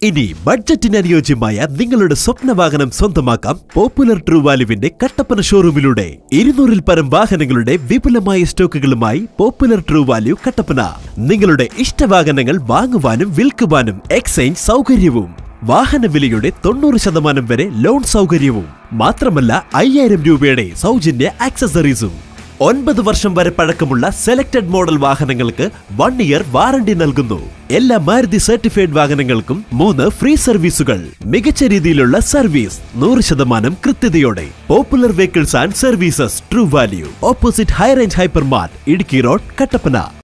ഇനി ബഡ്ജറ്റിന് അനുയോജ്യമായ നിങ്ങളുടെ സ്വപ്ന വാഹനം സ്വന്തമാക്കാം പോപ്പുലർ ട്രൂ വാല്യുവിന്റെ കട്ടപ്പന ഷോറൂമിലൂടെ ഇരുന്നൂറിൽ പരം വാഹനങ്ങളുടെ വിപുലമായ സ്റ്റോക്കുകളുമായി പോപ്പുലർ ട്രൂ വാല്യൂ കട്ടപ്പന നിങ്ങളുടെ ഇഷ്ടവാഹനങ്ങൾ വാങ്ങുവാനും വിൽക്കുവാനും എക്സ്ചേഞ്ച് സൗകര്യവും വാഹന വിലയുടെ തൊണ്ണൂറ് ശതമാനം വരെ ലോൺ സൗകര്യവും മാത്രമല്ല അയ്യായിരം രൂപയുടെ സൗജന്യ ആക്സസറീസും ഒൻപത് വർഷം വരെ പഴക്കമുള്ള സെലക്ടഡ് മോഡൽ വാഹനങ്ങൾക്ക് വൺ ഇയർ വാറണ്ടി നൽകുന്നു എല്ലാ മാരുതി സർട്ടിഫൈഡ് വാഹനങ്ങൾക്കും മൂന്ന് ഫ്രീ സർവീസുകൾ മികച്ച രീതിയിലുള്ള സർവീസ് നൂറ് ശതമാനം കൃത്യതയോടെ Popular vehicles and services True Value opposite high range hyper mart Idukki road Kattappana